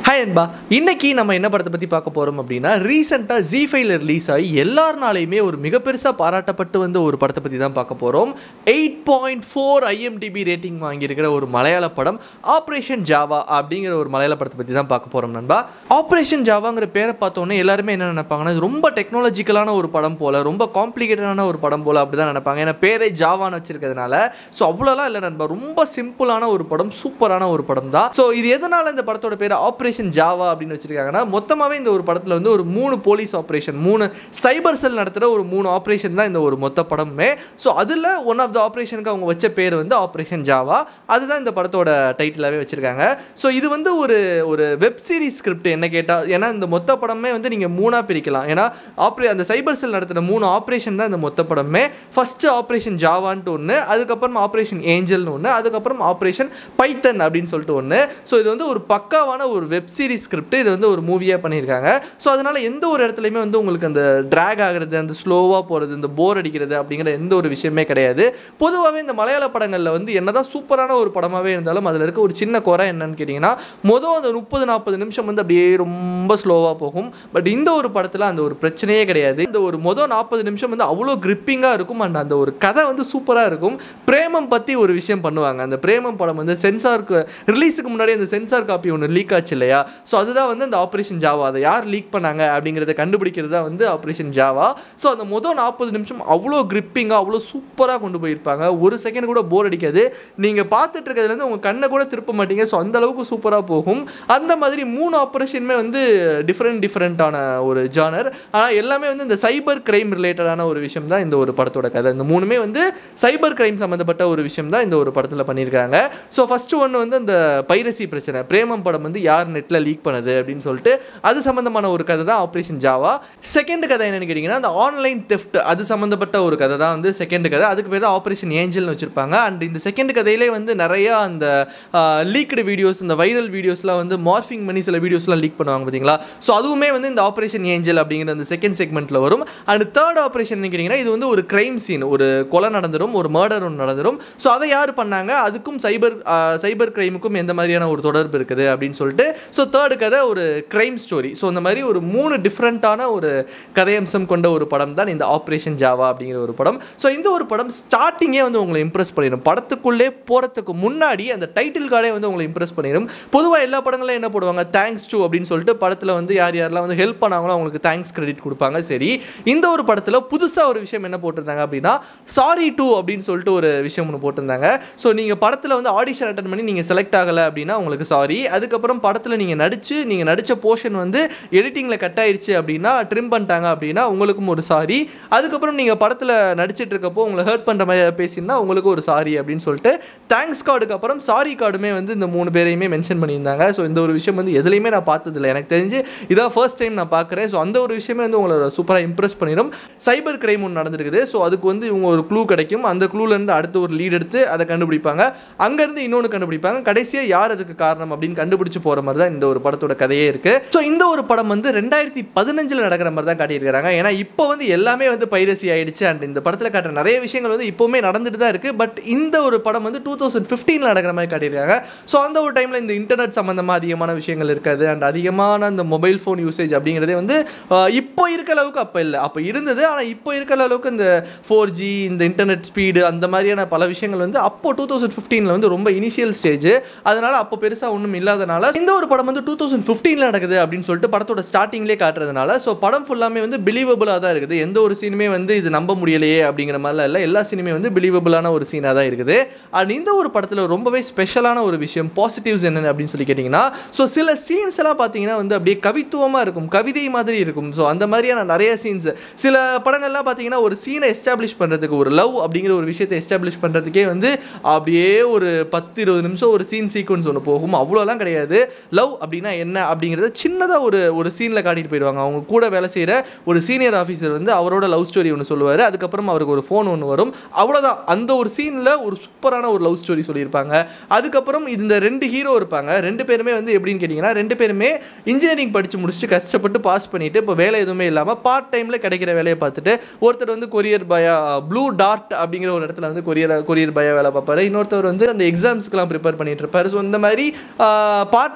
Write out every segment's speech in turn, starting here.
hi அன்பா இன்னைக்கு நம்ம என்ன படத்தை பற்றி பார்க்க போகிறோம் அப்படின்னா ரீசெண்டாக ஜி ஃபைவ்ல ரிலீஸ் ஆகி எல்லாருனாலையுமே ஒரு மிக பெருசாக பாராட்டப்பட்டு வந்த ஒரு படத்தை பற்றி தான் பார்க்க போகிறோம் eight point four IMDb rating வாங்கியிருக்கிற ஒரு மலையாள படம் ஆப்ரேஷன் ஜாவா அப்படிங்கிற ஒரு மலையாள படத்தை பற்றி தான் பார்க்க போகிறோம் நண்பா ஆப்ரேஷன் ஜாவாங்கிற பேரை பார்த்தோன்னே எல்லாருமே என்ன நினைப்பாங்கன்னா இது ரொம்ப டெக்னாலஜிக்கலான ஒரு படம் போல் ரொம்ப காம்ப்ளிகேட்டடான ஒரு படம் போல் அப்படி தான் நினைப்பாங்க ஏன்னா பேரே ஜாவான்னு வச்சிருக்கிறதுனால ஸோ அவ்வளோலாம் இல்லை நண்பா ரொம்ப சிம்பிளான ஒரு படம் சூப்பரான ஒரு படம் தான் ஸோ இது எதனால இந்த படத்தோட பேர் ஆப்ரேஷன் ஜாவா அப்படின்னு வச்சிருக்காங்கன்னா மொத்தமாகவே இந்த ஒரு படத்தில் வந்து ஒரு மூணு போலீஸ் ஆப்ரேஷன் மூணு சைபர் செல் நடத்துகிற ஒரு மூணு ஆப்ரேஷன் தான் இந்த ஒரு மொத்த படமே ஸோ அதில் ஒன் ஆஃப் த ஆப்ரேஷனுக்கு அவங்க வச்ச பேர் வந்து ஆப்ரேஷன் ஜாவா அதுதான் இந்த படத்தோட டைட்டிலாகவே வச்சிருக்காங்க ஸோ இது வந்து ஒரு ஒரு வெப் சீரிஸ் ஸ்கிரிப்ட் என்ன கேட்டால் ஏன்னா இந்த மொத்த படமே வந்து நீங்கள் மூணாக பிரிக்கலாம் ஏன்னா ஆப்ரே அந்த சைபர் செல் நடத்துகிற மூணு ஆப்ரேஷன் தான் இந்த மொத்த படமே ஃபஸ்ட்டு ஆப்ரேஷன் ஜாவான்ட்டு ஒன்று அதுக்கப்புறம் ஆப்ரேஷன் ஏஞ்சல்னு ஒன்று அதுக்கப்புறம் ஆப்ரேஷன் பைத்தன் அப்படின்னு சொல்லிட்டு ஒன்று ஸோ இது வந்து ஒரு பக்காவான ஒரு வெப் சீரிஸ் ஸ்கிரிப்ட் இது வந்து ஒரு மூவியாக பண்ணியிருக்காங்க ஸோ அதனால் எந்த ஒரு இடத்துலையுமே வந்து உங்களுக்கு அந்த ட்ராக் ஆகிறது அந்த ஸ்லோவாக போகிறது இந்த போர் அடிக்கிறது அப்படிங்கிற எந்த ஒரு விஷயமே கிடையாது பொதுவாகவே இந்த மலையாள படங்களில் வந்து என்னதான் சூப்பரான ஒரு படமாகவே இருந்தாலும் அதில் இருக்க ஒரு சின்ன குறை என்னன்னு கேட்டிங்கன்னா மொதல் அந்த முப்பது நாற்பது நிமிஷம் வந்து அப்படியே ரொம்ப ஸ்லோவாக போகும் பட் இந்த ஒரு படத்தில் அந்த ஒரு பிரச்சனையே கிடையாது இந்த ஒரு மொதல் நாற்பது நிமிஷம் வந்து அவ்வளோ கிரிப்பிங்காக இருக்கும் அண்ட் அந்த ஒரு கதை வந்து சூப்பராக இருக்கும் பிரேமம் பற்றி ஒரு விஷயம் பண்ணுவாங்க அந்த பிரேமம் படம் வந்து சென்சாருக்கு ரிலீஸுக்கு முன்னாடி அந்த சென்சார் காப்பி ஒன்று லீக் ஆச்சு இல்லையா ஸோ அதுதான் வந்து அந்த ஆப்ரேஷன் ஜாவா அதை யார் லீக் பண்ணாங்க அப்படிங்கிறத கண்டுபிடிக்கிறது தான் வந்து ஆப்ரேஷன் ஜாவா ஸோ அந்த மொதல் நாற்பது நிமிஷம் அவ்வளோ கிரிப்பிங்காக அவ்வளோ சூப்பராக கொண்டு போயிருப்பாங்க ஒரு செகண்ட் கூட போர் அடிக்காது நீங்கள் பார்த்துட்டு இருக்கிறதுலேருந்து உங்கள் கண்ணை கூட திருப்ப மாட்டீங்க ஸோ அந்த அளவுக்கு சூப்பராக போகும் அந்த மாதிரி மூணு ஆப்ரேஷனுமே வந்து டிஃப்ரெண்ட் டிஃப்ரெண்ட்டான ஒரு ஜானர் ஆனால் எல்லாமே வந்து இந்த சைபர் கிரைம் ரிலேட்டடான ஒரு விஷயம் தான் இந்த ஒரு படத்தோட கதை இந்த மூணுமே வந்து சைபர் கிரைம் சம்மந்தப்பட்ட ஒரு விஷயம் தான் இந்த ஒரு படத்தில் பண்ணியிருக்காங்க ஸோ ஃபஸ்ட்டு ஒன்று வந்து அந்த பைரசி பிரச்சனை பிரேமம் படம் வந்து யார் நெட்டில் லீக் பண்ணுது அப்படின்னு சொல்லிட்டு அது சம்மந்தமான ஒரு கதை தான் ஆப்ரேஷன் ஜாவா செகண்ட் கதை என்னன்னு கேட்டிங்கன்னா அந்த ஆன்லைன் தெஃப்ட் அது சம்மந்தப்பட்ட ஒரு கதை தான் வந்து செகண்ட் கதை அதுக்கு பேர் தான் ஆப்ரேஷன் ஏஞ்சல்னு வச்சுருப்பாங்க அண்ட் இந்த செகண்ட் கதையிலே வந்து நிறையா அந்த லீக்டு வீடியோஸ் இந்த வைரல் வீடியோஸ்லாம் வந்து மார்ஃபிங் பண்ணி சில வீடியோஸ்லாம் லீக் பண்ணுவாங்க பார்த்தீங்களா ஸோ அதுவுமே வந்து இந்த ஆப்ரேஷன் ஏஞ்சல் அப்படிங்கிற அந்த செகண்ட் செக்மெண்ட்டில் வரும் அண்ட் தேர்ட் ஆப்ரேஷன் கேட்டிங்கன்னா இது வந்து ஒரு கிரைம் சீன் ஒரு கொலை நடந்துடும் ஒரு மர்டர் ஒன்று நடந்துடும் ஸோ அதை யார் பண்ணாங்க அதுக்கும் சைபர் சைபர் கிரைமுக்கும் எந்த மாதிரியான ஒரு தொடர்பு இருக்குது அப்படின்னு சொல்லிட்டு ஸோ தேர்டு கதை ஒரு கிரைம் ஸ்டோரி ஸோ இந்த மாதிரி ஒரு மூணு டிஃப்ரெண்ட்டான ஒரு கதையம்சம் கொண்ட ஒரு படம் தான் இந்த ஆப்ரேஷன் ஜாவா அப்படிங்கிற ஒரு படம் ஸோ இந்த ஒரு படம் ஸ்டார்டிங்கே வந்து உங்களை இம்ப்ரெஸ் பண்ணிடும் படத்துக்குள்ளே போகிறதுக்கு முன்னாடி அந்த டைட்டில் கார்டே வந்து உங்களை இம்ப்ரெஸ் பண்ணிடும் பொதுவாக எல்லா படங்களும் என்ன போடுவாங்க தேங்க்ஸ் டு அப்படின்னு சொல்லிட்டு படத்தில் வந்து யார் யாரெல்லாம் வந்து ஹெல்ப் பண்ணாங்களோ அவங்களுக்கு தேங்க்ஸ் கிரெடிட் கொடுப்பாங்க சரி இந்த ஒரு படத்தில் புதுசாக ஒரு விஷயம் என்ன போட்டிருந்தாங்க அப்படின்னா சாரி டூ அப்படின்னு சொல்லிட்டு ஒரு விஷயம் ஒன்று போட்டிருந்தாங்க ஸோ நீங்கள் படத்தில் வந்து ஆடிஷன் அட்டன் பண்ணி நீங்கள் செலக்ட் ஆகலை அப்படின்னா உங்களுக்கு சாரி அதுக்கப்புறம் படத்தில் நீங்கள் நடித்து நீங்கள் நடித்த போர்ஷன் வந்து எடிட்டிங்கில் கட் ஆயிடுச்சு அப்படின்னா ட்ரிம் பண்ணிட்டாங்க அப்படின்னா உங்களுக்கும் ஒரு சாரி அதுக்கப்புறம் நீங்கள் படத்தில் நடிச்சிட்டு இருக்கப்போ உங்களை ஹர்ட் பண்ணுற மாதிரி பேசியிருந்தா உங்களுக்கு ஒரு சாரி அப்படின்னு சொல்லிட்டு தேங்க்ஸ் கார்டுக்கு அப்புறம் சாரி கார்டுமே வந்து இந்த மூணு பேரையுமே மென்ஷன் பண்ணியிருந்தாங்க ஸோ இந்த ஒரு விஷயம் வந்து எதுலையுமே நான் பார்த்ததில்ல எனக்கு தெரிஞ்சு இதான் ஃபர்ஸ்ட் டைம் நான் பார்க்குறேன் ஸோ அந்த ஒரு விஷயமே வந்து உங்களை சூப்பராக இம்ப்ரெஸ் பண்ணிடும் சைபர் கிரைம் ஒன்று நடந்திருக்குது ஸோ அதுக்கு வந்து இவங்க ஒரு க்ளூ கிடைக்கும் அந்த க்ளூலேருந்து அடுத்து ஒரு லீட் எடுத்து அதை கண்டுபிடிப்பாங்க அங்கேருந்து இன்னொன்று கண்டுபிடிப்பாங்க கடைசியாக யார் அதுக்கு காரணம் அப்படின்னு கண்டுபிடிச்சு போகிற மாதிரி தான் இந்த ஒரு படத்தோட கதையே இருக்குது ஸோ இந்த ஒரு படம் வந்து ரெண்டாயிரத்தி பதினஞ்சில் நடக்கிற மாதிரி தான் காட்டியிருக்காங்க ஏன்னா இப்போ வந்து எல்லாமே வந்து பைரசி ஆயிடுச்சு அண்ட் இந்த படத்தில் காட்டுற நிறைய விஷயங்கள் வந்து இப்போவுமே நடந்துட்டு தான் இருக்குது பட் இந்த ஒரு படம் வந்து டூ தௌசண்ட் ஃபிஃப்டீனில் நடக்கிற மாதிரி காட்டியிருக்காங்க ஸோ அந்த ஒரு டைமில் இந்த இன்டர்நெட் சம்மந்தமாக அதிகமான விஷயங்கள் இருக்காது அண்ட் அதிகமான அந்த மொபைல் ஃபோன் யூசேஜ் அப்படிங்கிறதே வந்து ஆஹ், இப்போ இருக்க அளவுக்கு அப்போ இல்லை அப்போ இருந்தது ஆனால் இப்போ இருக்கிற அளவுக்கு இந்த ஃபோர் ஜி இந்த இன்டர்நெட் ஸ்பீடு அந்த மாதிரியான பல விஷயங்கள் வந்து அப்போ டூ தௌசண்ட் ஃபிஃப்டீனில் வந்து ரொம்ப இனிஷியல் ஸ்டேஜ் அதனால அப்போ பெருசாக ஒன்றும் இல்லாதனால இந்த ஒரு படம் வந்து டூ தௌசண்ட் ஃபிஃப்டீனில் நடக்குது அப்படின்னு சொல்லிட்டு படத்தோட ஸ்டார்டிங்லேயே காட்டுறதுனால ஸோ படம் ஃபுல்லாமே வந்து பிலீவபிளாக தான் இருக்குது எந்த ஒரு சீனுமே வந்து இது நம்ப முடியலையே அப்படிங்கிற மாதிரிலாம் இல்லை எல்லா சீனுமே வந்து பிலீவபிளான ஒரு சீனாக தான் இருக்குது அண்ட் இந்த ஒரு படத்தில் ரொம்பவே ஸ்பெஷலான ஒரு விஷயம் பாசிட்டிவ்ஸ் என்னென்னு அப்படின்னு சொல்லி கேட்டிங்கன்னா ஸோ சில சீன்ஸ் எல்லாம் பார்த்தீங்கன்னா வந்து அப்படியே கவித்துவமாக இருக்கும் கவிதை மாதிரி இருக்கும் ஸோ அந்த மாதிரியான நிறைய சீன்ஸ் சில படங்கள்லாம் பார்த்தீங்கன்னா ஒரு சீனை எஸ்டாப்ளிஷ் பண்ணுறதுக்கு ஒரு லவ் அப்படிங்கிற ஒரு விஷயத்தை எஸ்டாப்ளிஷ் பண்ணுறதுக்கே வந்து அப்படியே ஒரு பத்து இருபது நிமிஷம் ஒரு சீன் சீக்வன்ஸ் ஒன்று போகும் அவ்வளோலாம் கிடையாது லவ் அப்படின்னா என்ன அப்படிங்கிறத சின்னதாக ஒரு ஒரு சீனில் காட்டிட்டு போயிடுவாங்க அவங்க கூட வேலை செய்கிற ஒரு சீனியர் ஆஃபீஸர் வந்து அவரோட லவ் ஸ்டோரி ஒன்று சொல்லுவார் அதுக்கப்புறம் அவருக்கு ஒரு ஃபோன் ஒன்று வரும் அவ்வளோதான் அந்த ஒரு சீனில் ஒரு சூப்பரான ஒரு லவ் ஸ்டோரி சொல்லியிருப்பாங்க அதுக்கப்புறம் இந்த ரெண்டு ஹீரோ இருப்பாங்க ரெண்டு பேருமே வந்து எப்படின்னு கேட்டிங்கன்னா ரெண்டு பேருமே இன்ஜினியரிங் படித்து முடிச்சுட்டு கஷ்டப்பட்டு பாஸ் பண்ணிட்டு இப்போ வேலை எதுவுமே இல்லாமல் பார்ட் டைமில் கிடைக்கிற வேலையை பார்த்துட்டு ஒருத்தர் வந்து கொரியர் பயா ப்ளூ டார்ட் அப்படிங்கிற ஒரு இடத்துல வந்து கொரியர் கொரியர் பயா வேலை பார்ப்பாரு இன்னொருத்தர் வந்து அந்த எக்ஸாம்ஸ்க்குலாம் ப்ரிப்பேர் பண்ணிட்டு இருப்பாரு ஸோ இந்த மாதிரி பார்ட் டைமில் வேலை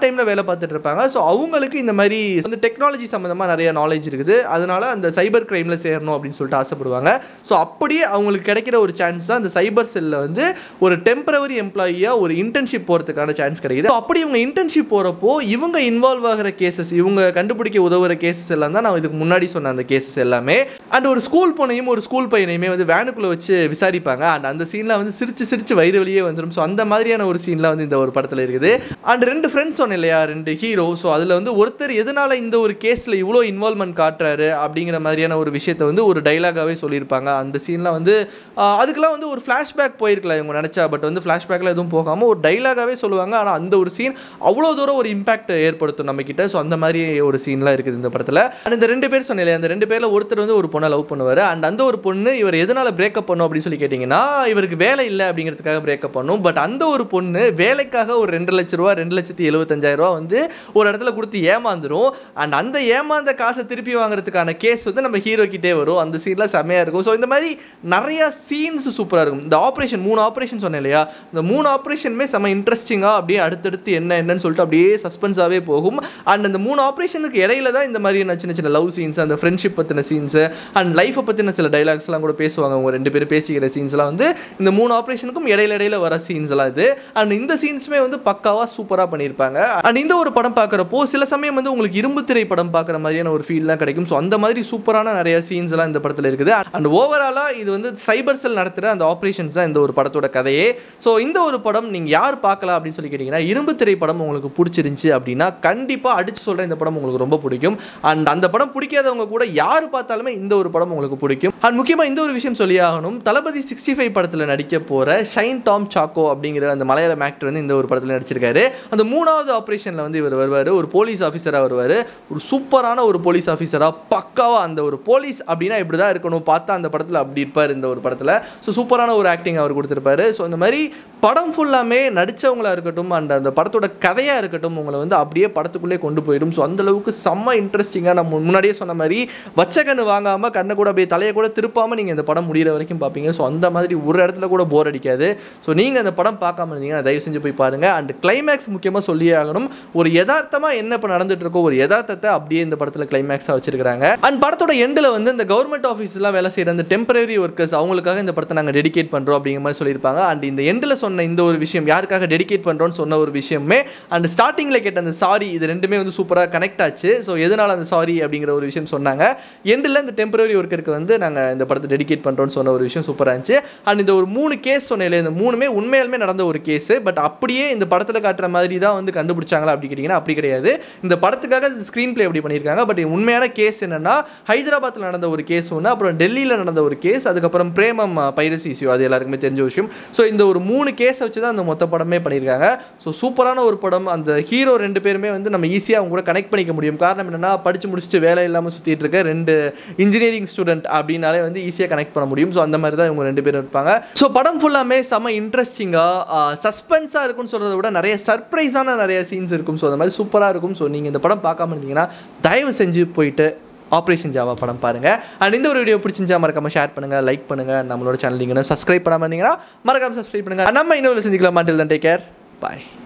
வேலை பார்த்துட்டு இருப்பாங்க ஸோ அவங்களுக்கு இந்த மாதிரி வந்து டெக்னாலஜி சம்மந்தமாக நிறைய நாலேஜ் இருக்குது அதனால அந்த சைபர் கிரைமில் சேரணும் அப்படின்னு சொல்லிட்டு ஆசைப்படுவாங்க ஸோ அப்படியே அவங்களுக்கு கிடைக்கிற ஒரு சான்ஸ் தான் அந்த சைபர் செல்லில் வந்து ஒரு டெம்பரவரி எம்ப்ளாயியாக ஒரு இன்டர்ன்ஷிப் போகிறதுக்கான சான்ஸ் கிடைக்குது So அப்படி இவங்க இன்டர்ன்ஷிப் போகிறப்போ இவங்க இன்வால்வ் ஆகிற கேசஸ் இவங்க கண்டுபிடிக்க உதவுற கேசஸ் எல்லாம் தான் நான் இதுக்கு முன்னாடி சொன்ன அந்த கேசஸ் எல்லாமே அண்ட் ஒரு ஸ்கூல் பொண்ணையும் ஒரு ஸ்கூல் பையனையுமே வந்து வேனுக்குள்ளே வச்சு விசாரிப்பாங்க அண்ட் அந்த சீனில் வந்து சிரிச்சு சிரிச்சு வயிறு வழியே வந்துடும் ஸோ அந்த மாதிரியான ஒரு சீன்லாம் வந்து இந்த ஒரு படத்தில் இருக்குது அண்ட் ரெண்டு ஃப்ரெண்ட்ஸ் சொன்னேன் இல்லையா ரெண்டு ஹீரோ ஸோ அதில் வந்து ஒருத்தர் எதனால இந்த ஒரு கேஸில் இவ்வளோ இன்வால்மெண்ட் காட்டுறாரு அப்படிங்கிற மாதிரியான ஒரு விஷயத்தை வந்து ஒரு டைலாகாகவே சொல்லியிருப்பாங்க அந்த சீன்லாம் வந்து ஆஹ், அதுக்கெல்லாம் வந்து ஒரு ஃப்ளாஷ்பேக் போயிருக்கலாம் இவங்க நினச்சா பட் வந்து ஃப்ளாஷ்பேக்கில் எதுவும் போகாமல் ஒரு டைலாகாகவே சொல்லுவாங்க ஆனால் அந்த ஒரு சீன் அவ்வளோ தூரம் ஒரு இம்பாக்ட் ஏற்படுத்தும் நம்ம கிட்ட ஸோ அந்த மாதிரி ஒரு சீன்லாம் இருக்குது இந்த படத்தில் அண்ட் இந்த ரெண்டு பேர் சொன்னேன் அந்த ரெண்டு பேரில் ஒருத்தர் வந்து ஒரு பொண்ணை லவ் பண்ணுவார் அண்ட் அந்த ஒரு பொண்ணு இவர் எதனால் பிரேக்கப் பண்ணும் அப்படின்னு சொல்லி கேட்டிங்கன்னா இவருக்கு வேலை இல்லை அப்படிங்கிறதுக்காக பிரேக்கப் பண்ணும் பட் அந்த ஒரு பொண்ணு வேலைக்காக ஒரு ரெண்டு லட்ச ரூபா ரெண்டு லட்சத்தி எழுபத்தஞ்சாயிரம் ரூபா வந்து ஒரு இடத்துல கொடுத்து ஏமாந்துரும் அண்ட் அந்த ஏமாந்த காசை திருப்பி வாங்குறதுக்கான கேஸ் வந்து நம்ம ஹீரோ கிட்டே வரும் அந்த சீன்லாம் செம்மையாக இருக்கும் ஸோ இந்த மாதிரி நிறைய சீன்ஸ் சூப்பராக இருக்கும் இந்த ஆப்ரேஷன் மூணு ஆப்ரேஷன் சொன்னேன் இல்லையா இந்த மூணு ஆப்ரேஷனுமே செம்ம இன்ட்ரெஸ்டிங்காக அப்படியே அடுத்தடுத்து என்ன என்னன்னு சொல்லிட்டு அப்படியே சஸ்பென்ஸாகவே போகும் அண்ட் அந்த மூணு ஆப்ரேஷனுக்கு இடையில தான் இந்த மாதிரியான சின்ன சின்ன லவ் சீன்ஸ் அந்த ஃப்ரெண்ட்ஷிப் பற்றின சீன்ஸு அண்ட் லைஃப்பை பற்றின சில டைலாக்ஸ்லாம் கூட பேசுவாங்க அவங்க ரெண்டு பேரும் பேசிக்கிற சீன்ஸ்லாம் வந்து இந்த மூணு ஆப்ரேஷனுக்கும் இடையில இடையில வர சீன்ஸ் எல்லாம் இது அண்ட் இந்த சீன்ஸுமே வந்து பக்காவாக சூப்பராக பண்ணியிருப்பாங்க அண்ட் இந்த ஒரு படம் பார்க்குறப்போ சில சமயம் வந்து உங்களுக்கு இரும்பு திரை படம் பார்க்குற மாதிரியான ஒரு ஃபீல்லாம் கிடைக்கும் ஸோ அந்த மாதிரி சூப்பரான நிறைய சீன்ஸ் எல்லாம் இந்த படத்தில் இருக்குது அண்ட் ஓவராலாக இது வந்து சைபர் செல் நடத்துகிற அந்த ஆப்ரேஷன்ஸ் தான் இந்த ஒரு படத்தோட கதையே ஸோ இந்த ஒரு படம் நீங்கள் யார் பார்க்கலாம் அப்படின்னு சொல்லி கேட்டிங்கன்னா இரும்பு திரை படம் உங்களுக்கு பிடிச்சிருந்துச்சி அப்படின்னா கண்டிப்பாக அடிச்சு சொல்கிறேன் இந்த படம் உங்களுக்கு ரொம்ப பிடிக்கும் அண்ட் அந்த படம் பிடிக்காதவங்க கூட யார் பார்த்தாலுமே இந்த ஒரு படம் உங்களுக்கு பிடிக்கும் அண்ட் முக்கியமாக இந்த ஒரு விஷயம் சொல்லி ஆகணும் தளபதி சிக்ஸ்டி ஃபைவ் படத்தில் நடிக்க போகிற ஷைன் டாம் சாக்கோ அப்படிங்கிற அந்த மலையாளம் ஆக்டர் வந்து இந்த ஒரு படத்தில் நடிச்சிருக்காரு அந்த மூணாவது ஆப்ரேஷனில் வந்து இவர் வருவார் ஒரு போலீஸ் ஆஃபீஸராக வருவார் ஒரு சூப்பரான ஒரு போலீஸ் ஆஃபீஸராக பக்காவாக அந்த ஒரு போலீஸ் அப்படின்னா இப்படி தான் இருக்கணும் பார்த்தா அந்த படத்தில் அப்படி இருப்பார் இந்த ஒரு படத்தில் ஸோ சூப்பரான ஒரு ஆக்டிங் அவர் கொடுத்துருப்பாரு ஸோ இந்த மாதிரி படம் ஃபுல்லாமே நடித்தவங்களா இருக்கட்டும் அண்ட் அந்த படத்தோட கதையாக இருக்கட்டும் உங்களை வந்து அப்படியே படத்துக்குள்ளே கொண்டு போயிடும் ஸோ அந்த அளவுக்கு செம்ம இன்ட்ரெஸ்டிங்காக நம்ம முன்னாடியே சொன்ன மாதிரி வச்ச கண்ணு வாங்காமல் கண்ணை கூட அப்படியே தலையை கூட திருப்பாமல் நீங்கள் இந்த படம் முடிகிற வரைக்கும் பார்ப்பீங்க ஸோ அந்த மாதிரி ஒரு இடத்துல கூட போர் அடிக்காது ஸோ நீங்கள் அந்த படம் பார்க்காம இருந்தீங்கன்னா தயவு செஞ்சு போய் பாருங்கள் அண்ட் கிளைமேக்ஸ் முக்கியமாக சொல்லியே ஆகணும் ஒரு யதார்த்தமாக என்ன இப்போ நடந்துட்டு இருக்கோ ஒரு யதார்த்தத்தை அப்படியே இந்த படத்தில் கிளைமேக்ஸாக வச்சிருக்காங்க அண்ட் படத்தோட எண்டில் வந்து இந்த கவர்மெண்ட் ஆஃபீஸ்லாம் வேலை செய்கிற அந்த டெம்பரரி ஒர்க்கர்ஸ் அவங்களுக்காக இந்த படத்தை நாங்கள் டெடிகேட் பண்ணுறோம் அப்படிங்கிற மாதிரி சொல்லியிருப்பாங்க அண்ட் இந்த எண்டில் சொன்ன இந்த ஒரு விஷயம் யாருக்காக டெடிகேட் பண்ணுறோம்னு சொன்ன ஒரு விஷயமே அண்ட் ஸ்டார்டிங்கில் கேட்ட அந்த சாரி இது ரெண்டுமே வந்து சூப்பராக கனெக்ட் ஆச்சு ஸோ எதனால் அந்த சாரி அப்படிங்கிற ஒரு விஷயம் சொன்னாங்க எண்டில் இந்த டெம்பரரி ஒர்க்கருக்கு வந்து நாங்கள் இந்த படத்தை டெடிகேட் பண்ணுறோம்னு சொன்ன ஒரு விஷயம் சூப்பராக இருந்துச்சு அண்ட் இந்த ஒரு மூணு கேஸ் சொன்னேன் இந்த மூணுமே உண்மையாலுமே நடந்த ஒரு கேஸ் பட் அப்படியே இந்த படத்தில் காட்டுற மாதிரி தான் வந்து கண்டுபிடிச்சாங்களா அப்படி கேட்டிங்கன்னா அப்படி கிடையாது இந்த படத்துக்காக ஸ்க்ரீன் ப்ளே அப்படி பண்ணியிருக்காங்க பட் உண்மையான கேஸ் என்னன்னா ஹைதராபாத்தில் நடந்த ஒரு கேஸ் ஒன்று அப்புறம் டெல்லியில் நடந்த ஒரு கேஸ் அதுக்கப்புறம் பிரேமம் பைரசி இஷ்யூ அது எல்லாருக்குமே தெரிஞ்ச விஷயம் ஸோ இந்த ஒரு மூணு கேஸை வச்சு தான் அந்த மொத்த படமே பண்ணியிருக்காங்க ஸோ சூப்பரான ஒரு படம் அந்த ஹீரோ ரெண்டு பேருமே வந்து நம்ம ஈஸியாக அவங்க கூட கனெக்ட் பண்ணிக்க முடியும் காரணம் என்னன்னா படித்து முடிச்சுட்டு வேலை இல்லாமல் சுற்றிட்டு இருக்க ரெண்டு இன்ஜினியரிங் ஸ்டூடெண்ட் அப்படின்னாலே வந்து ஈஸியாக கனெக்ட் பண்ண முடியும் ஸோ அந்த மாதிரி தான் இவங்க ரெண்டு பேரும் இருப்பாங்க ஸோ படம் ஃபுல்லாமே செம்ம இன்ட்ரெஸ்டிங்காக சஸ்பென்ஸாக இருக்கும்னு சொல்கிறத விட நிறைய சர்ப்ரைஸான நிறைய சீன்ஸ் இருக்கும் ஸோ அந்த மாதிரி சூப்பராக இருக்கும் ஸோ நீங்கள் இந்த படம் பார்க்காம இருந்தீங்கன்னா தயவு செஞ்சு போயிட்டு ஆப்ரேஷன் ஜாவா படம் பாருங்கள் அண்ட் இந்த ஒரு வீடியோ பிடிச்சிருந்தா மறக்காம ஷேர் பண்ணுங்கள் லைக் பண்ணுங்கள் நம்மளோட சேனல் நீங்கள் சப்ஸ்கிரைப் பண்ணாமல் இருந்தீங்கன்னா மறக்காம சப்ஸ்கிரைப் பண்ணுங்கள் நம்ம இன்னொரு செஞ்சுக்கலாம் மாட்டில் தான் டேக் கேர் பாய்